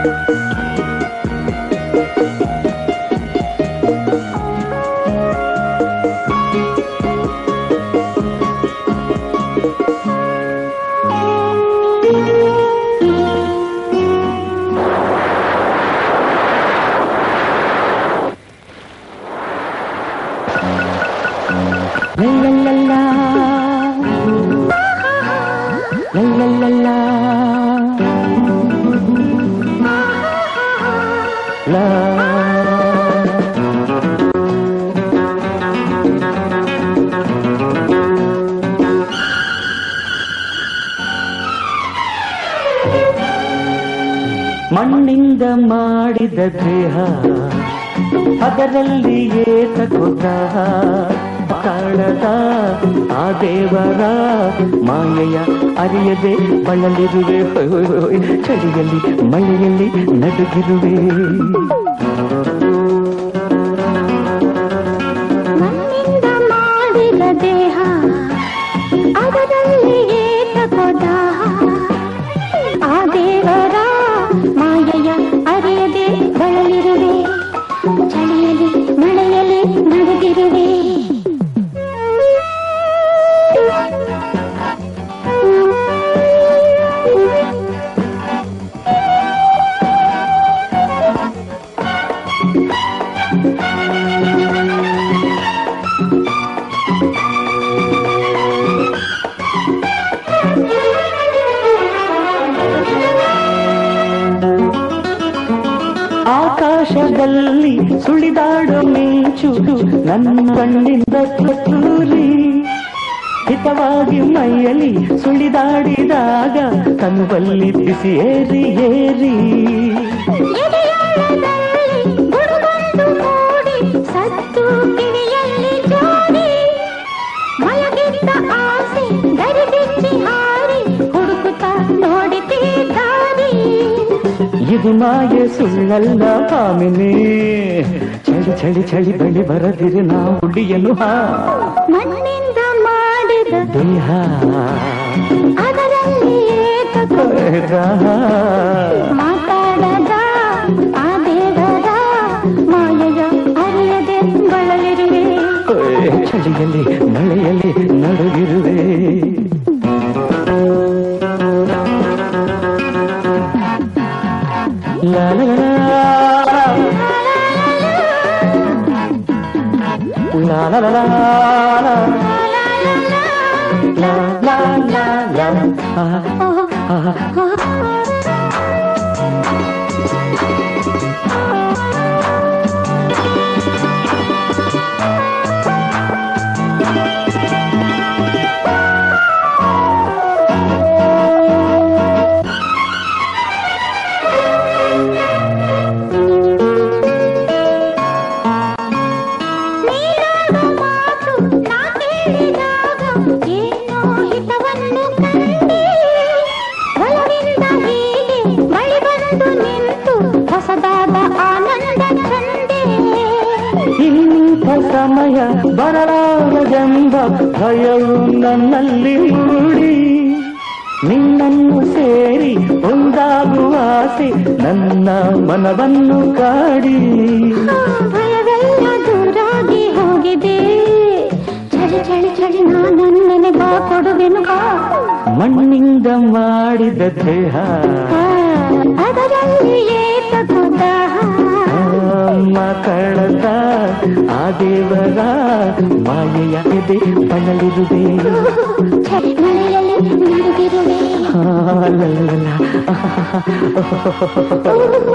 ಮಣ್ಣಿಂದ ಮಾಡಿದ ದೇಹ ಅದರಲ್ಲಿ ಏತಕೊದ ಕಾಣದ ಆ ದೇವರ ಮಾಯೆಯ ಅರಿಯದೆ ಬಳಲಿರುವೆ ಹೊಯ್ ಹೊಯ್ ಹೊಯ್ ಚಳಿಯಲ್ಲಿ ಮಳೆಯಲ್ಲಿ ನಡುಗಿರುವೆ ಮಣ್ಣಿಂದ ಮಾಡಿದ ದೇಹ ಅದರಲ್ಲಿ ಏತಕೊದ ಆ ದೇವರ ಮಾಯೆಯ ಅರಿಯದೆ ಬಳಲಿರುವೆ ಚಳಿಯಲಿ ಮಳೆಯಲಿ ನಡೆದಿರುವೆ ಆಕಾಶದಲ್ಲಿ ಸುಳಿದಾಡೋ ಮಿಂಚು ನನ್ನ ಕಣ್ಣಿಂದ ತೂರಿ ಹಿತವಾಗಿ ಮೈಯಲ್ಲಿ ಸುಳಿದಾಡಿದಾಗ ಕನುಬಲ್ಲಿ ಬಿಸಿ ಏರಿ ಏರಿ ಎದೆಯಾಳದಲ್ಲಿ ಗುಡುಗೊಂದು ಮೂಡಿ ಸತ್ತು ಕಿವಿಯಲ್ಲಿ ಜೋಡಿ ಮಲಗಿದ್ದ ಆಸೆ ಗರಿಬಿಚ್ಚಿ ಹಾರಿ ಹುಡುಕುತ್ತಾ ನೋಡಿದೆ ದಾರಿ ಇದು ಮಾಯೆ ಸುಳ್ಳಲ್ಲ ಕಾಮಿನಿ ಚಳಿ ಚಳಿ ಚಳಿ ಬಳಿ ಬರದಿರಿ ನಾ ಹುಡಿಯನು ಹಾ ಮಣ್ಣಿಂದ ಮಾಡಿದ ದೇಹ ಅದರಲ್ಲಿ ಏತಕೋ ಮಾತಾಡದ ಆ ದೇವರ ಮಾಯೆಯ ಅರಿಯದೆ ಬಳಲಿರುವೆ ಚಳಿಯಲ್ಲಿ ಮಳೆಯಲ್ಲಿ ನಡುಗಿರುವೆ ಲಾ ಲಾ ಲಾ ಲಾ ಲಾ ಲಾ ಲಾ ಲಾ ಲಾ ಲಾ ಲಾ ಆ, ಆ, ನೀನಾಡುವ ಮಾತು ನಾ ಕೇಳಿದಾಗ ಏನೋ ಹಿತವನ್ನು ಕಂಡೆ ಒಲವಿಂದ ಹೀಗೆ ಬಳಿ ಬಂದು ನಿಂತು ಹೊಸದಾದ ಆನಂದ ಕಂಡೆ ಇಂಥ ಸಮಯ ಬರಲಾರದೆಂಬ ಭಯವು ನನ್ನಲ್ಲಿ ಮೂಡಿ ನಿನ್ನನ್ನು ಸೇರಿ ಒಂದಾಗುವ ಆಸೆ ನನ್ನ ಮನವನ್ನು ಕಾಡಿ ಆ ಭಯವೆಲ್ಲ ದೂರಾಗಿ ಹೋಗಿದೆ ಚಳಿ ಚಳಿ ಚಳಿ ನಾನನ್ನೆನೆ ಬಾ ಕೊಡುವೆನು ಬಾ ಮಣ್ಣಿಂದ ಮಾಡಿದ ದೇಹ ಆ, ಅದರಲ್ಲಿ ಏತಕು ದಾಹ ಮಕ್ಕಳದ ಆ ದೇವರ ಮಾಯೆಯ ಎದೆ ಬಳಲಿರುವೆ ಚಳಿ ಮಳೆಯಲ್ಲಿ ನಡುಗಿರುವೆ ಆ, ಲ, ಲ, ಲ, ಲ.